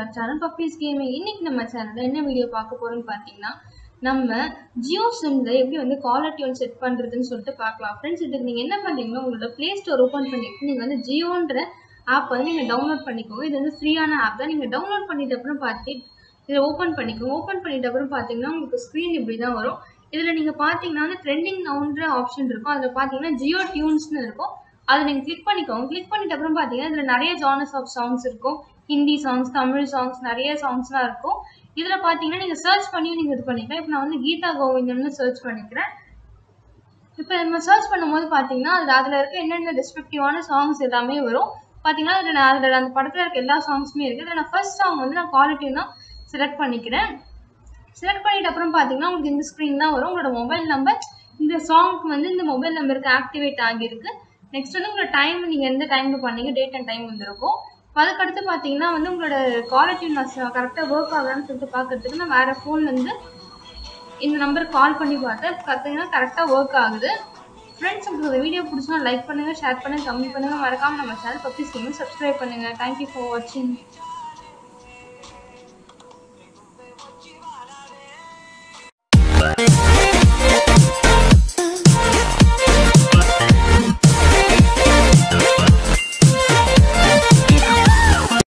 our channel puppies gaming இன்னைக்கு நம்ம சேனல்ல என்ன வீடியோ பார்க்க போறோம்னு பார்த்தீங்கன்னா நம்ம ஜியோ சிம்ல எப்படி வந்து காலர் டியூன் செட் பண்றதுன்னு சொல்லிட்டு பார்க்கலாம் ஃப்ரெண்ட்ஸ் இதுக்கு நீங்க என்ன பண்றீங்கன்னா உங்களோட ப்ளே ஸ்டோர் ஓப்பன் பண்ணிட்டு நீங்க வந்து ஜியோன்ற ஆப் வந்து நீங்க டவுன்லோட் பண்ணிக்கோங்க இது வந்து ஃப்ரீயான ஆப் தான் நீங்க டவுன்லோட் பண்ணிட்ட அப்புறம் பார்த்து இதை ஓப்பன் பண்ணிக்கோங்க ஓப்பன் பண்ணிட்ட அப்புறம் பார்த்தீங்கன்னா உங்களுக்கு ஸ்க்ரீன் இப்படி தான் வரும் இதில் நீங்கள் பார்த்தீங்கன்னா வந்து ட்ரெண்டிங் நவுன்ற ஆப்ஷன் இருக்கும் அதில் பார்த்தீங்கன்னா ஜியோ டியூன்ஸ்னு இருக்கும் அதை நீங்கள் கிளிக் பண்ணிக்கோங்க கிளிக் பண்ணிட்ட அப்புறம் பார்த்தீங்கன்னா இதில் நிறைய ஜானர்ஸ் ஆஃப் சாங்ஸ் இருக்கும் ஹிந்தி சாங்ஸ் தமிழ் சாங்ஸ் நிறைய சாங்ஸ்லாம் இருக்கும் இதில் பார்த்தீங்கன்னா நீங்கள் சர்ச் பண்ணி நீங்கள் இது பண்ணிக்கலாம் இப்போ நான் வந்து கீதா கோவிந்தம்னு சர்ச் பண்ணிக்கிறேன் இப்போ நம்ம சர்ச் பண்ணும்போது பார்த்தீங்கன்னா அதில் அதில் இருக்க என்னென்ன ரெஸ்பெக்டிவான சாங்ஸ் எல்லாமே வரும் பார்த்தீங்கன்னா அதில் நான் அதில் அந்த படத்தில் இருக்க எல்லா சாங்ஸுமே இருக்குது இதில் நான் ஃபர்ஸ்ட் சாங் வந்து நான் குவாலிட்டி தான் செலக்ட் பண்ணிக்கிறேன் செலக்ட் பண்ணிட்ட அப்புறம் பார்த்தீங்கன்னா உங்களுக்கு இந்த ஸ்க்ரீன் தான் வரும் உங்களோட மொபைல் நம்பர் இந்த சாங்க்கு வந்து இந்த மொபைல் நம்பருக்கு ஆக்டிவேட் ஆகியிருக்கு நெக்ஸ்ட் வந்து உங்களோட டைம் நீங்கள் எந்த டைமில் பண்ணீங்க டேட் அண்ட் டைம் வந்திருக்கும் அதுக்கடுத்து பார்த்தீங்கன்னா வந்து உங்களோட குவாலிட்டி நான் கரெக்டாக ஒர்க் ஆகுதான்னு சொல்லிட்டு பார்க்கறதுக்கு நான் வேறு ஃபோன்லேருந்து இந்த நம்பருக்கு கால் பண்ணி பார்த்தேன் பார்த்தீங்கன்னா கரெக்டாக ஒர்க் ஆகுது ஃப்ரெண்ட்ஸ் உங்களுக்கு இந்த வீடியோ பிடிச்சினா லைக் பண்ணுங்கள் ஷேர் பண்ணுங்கள் கமெண்ட் பண்ணுங்கள் மறக்காமல் நம்ம சேனல் பப்ளிஸ் ஸ்கீமும் சப்ஸ்கிரைப் பண்ணுங்கள் தேங்க்யூ ஃபார் வாட்சிங்